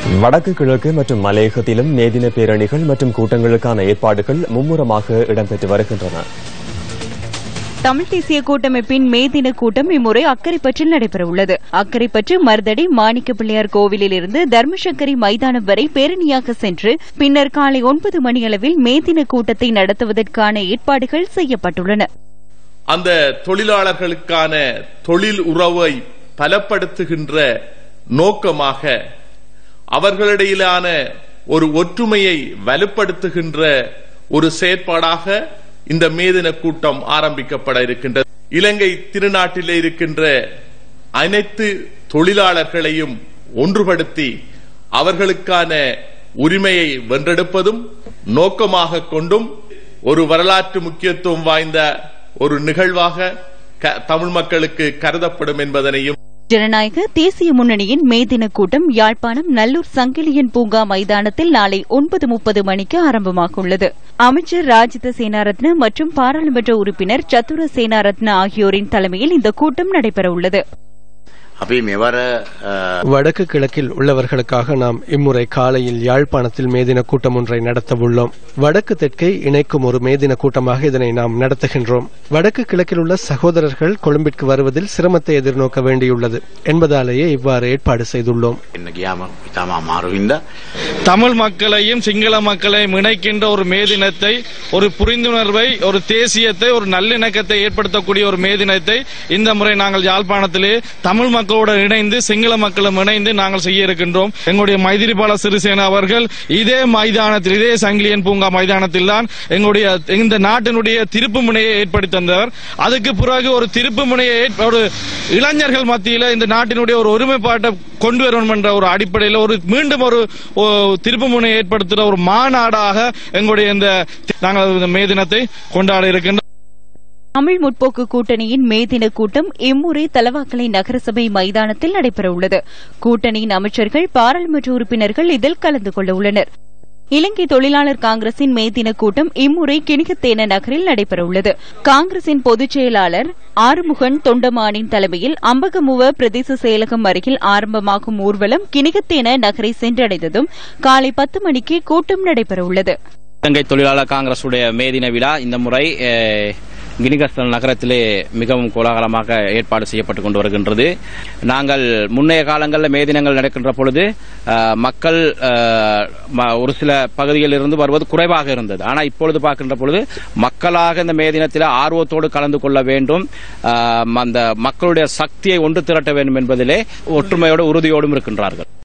வடக்கு கிழக்கு மற்றும் மலையகத்திலும் மேதின பேரணிகள் மற்றும் கூட்டங்களுக்கான ஏற்பாடுகள் மும்முரமாக இடம்பெற்று வருகின்றன தமிழ் தேசிய கூட்டமைப்பின் மே தின கூட்டம் இம்முறை அக்கரைப்பற்றில் நடைபெறவுள்ளது அக்கரைப்பற்று மருதடி மாணிக்க பிள்ளையார் கோவிலில் இருந்து தர்மசங்கரி மைதானம் வரை பேரணியாக சென்று பின்னர் காலை ஒன்பது மணியளவில் மே தின கூட்டத்தை நடத்துவதற்கான ஏற்பாடுகள் செய்யப்பட்டுள்ளன அந்த தொழிலாளர்களுக்கான தொழில் உறவை பலப்படுத்துகின்ற நோக்கமாக அவர்களிடையிலான ஒரு ஒற்றுமையை வலுப்படுத்துகின்ற ஒரு செயற்பாடாக இந்த மேதின கூட்டம் ஆரம்பிக்கப்பட இருக்கின்றது இலங்கை திருநாட்டிலே இருக்கின்ற அனைத்து தொழிலாளர்களையும் ஒன்றுபடுத்தி அவர்களுக்கான உரிமையை வென்றெடுப்பதும் நோக்கமாக கொண்டும் ஒரு வரலாற்று முக்கியத்துவம் வாய்ந்த ஒரு நிகழ்வாக க- தமிழ் மக்களுக்கு கருதப்படும் என்பதனையும் ஜனநாயக தேசிய முன்னணியின் மே தின கூட்டம் யாழ்ப்பாணம் நல்லூர் சங்கிலியன் பூங்கா மைதானத்தில் நாளை ஒன்பது முப்பது மணிக்கு ஆரம்பமாக உள்ளது அமைச்சர் ராஜித சேனாரத்ன மற்றும் பாராளுமன்ற உறுப்பினர் சத்துர சேனாரத்ன ஆகியோரின் தலைமையில் இந்த கூட்டம் நடைபெறவுள்ளது අපි මෙවර අ, வடக்கு கிழக்கில் உள்ளவர்களுக்காக நாம் இம்முறை காலையில் யாழ்ப்பாணத்தில் மேதின கூட்டம் ஒன்றை நடத்தவுள்ளோம் வடக்கு தெற்கை இணைக்கும் ஒரு மேதின கூட்டமாக இதனை நாம் நடத்துகின்றோம் வடக்கு கிழக்கில் உள்ள சகோதரர்கள் கொழும்பிற்கு வருவதில் சிரமத்தை எதிர்நோக்க வேண்டியுள்ளது என்பதாலேயே இவ்வாறு ஏற்பாடு செய்துள்ளோம் එන්න ගියාම ඉතාම අමාරු හින්දා தமிழ் மக்களையும் சிங்கள மக்களையும் இணைக்கின்ற ஒரு மேதினத்தை ஒரு புரிந்துணர்வை ஒரு தேசியத்தை ஒரு நல்லிணக்கத்தை ஏற்படுத்தக்கூடிய ஒரு மேதினத்தை இந்த முறை நாங்கள் யாழ்ப்பாணத்திலே தமிழ் மக்களோடு இணைந்து சிங்கள மக்களும் இணைந்து நாங்கள் செய்ய இருக்கின்றோம் எங்களுடைய மைதிரிபால சிறிசேனா அவர்கள் இதே மைதானத்தில் இதே சங்கிலியன் பூங்கா மைதானத்தில் தான் எங்களுடைய இந்த நாட்டினுடைய திருப்பு முனையை ஏற்படுத்தி தந்தவர் அதுக்கு பிறகு ஒரு திருப்பு முனையை ஏற்ப- ஒரு இளைஞர்கள் மத்தியில இந்த நாட்டினுடைய ஒரு ஒருமைப்பாட்டை கொண்டு வரணும் என்ற ஒரு அடிப்படையில் ஒரு மீண்டும் ஒரு ஓ, திருப்பு முனையை ஏற்படுத்துகிற ஒரு மாநாடாக எங்களுடைய இந்த நாங்கள் இந்த மே தினத்தை கொண்டாட இருக்கின்றோம் தமிழ் முற்போக்கு கூட்டணியின் மே தின கூட்டம் இம்முறை தலவாக்கலை நகரசபை மைதானத்தில் நடைபெறவுள்ளது கூட்டணியின் அமைச்சர்கள் பாராளுமன்ற உறுப்பினர்கள் இதில் கலந்து கொள்ள உள்ளனர் இலங்கை தொழிலாளர் காங்கிரசின் மே தின கூட்டம் இம்முறை கிணிகத்தேன நகரில் நடைபெறவுள்ளது காங்கிரசின் பொதுச் செயலாளர் ஆறுமுகன் தொண்டமானின் தலைமையில் அம்பகமுவ பிரதேச செயலகம் அருகில் ஆரம்பமாகும் ஊர்வலம் கிணிகத்தேன நகரை சென்றடைந்ததும் காலை பத்து மணிக்கு கூட்டம் நடைபெறவுள்ளது இலங்கை தொழிலாளர் காங்கிரசுடைய மேதின விழா இந்த முறை அஹ், கினிகஸ்தல் நகரத்திலே மிகவும் கோலாகலமாக ஏற்பாடு செய்யப்பட்டுக் கொண்டு வருகின்றது நாங்கள் முன்னைய காலங்களில் மேதினங்கள் நடக்கின்ற பொழுது அஹ், மக்கள் அஹ், ம- ஒரு சில பகுதிகளில் இருந்து வருவது குறைவாக இருந்தது ஆனால் இப்பொழுது பார்க்கின்ற பொழுது மக்களாக இந்த மேதினத்தில் ஆர்வத்தோடு கலந்து கொள்ள வேண்டும் அஹ், அந்த மக்களுடைய சக்தியை ஒன்று திரட்ட வேண்டும் என்பதிலே ஒற்றுமையோடு உறுதியோடும் இருக்கின்றார்கள்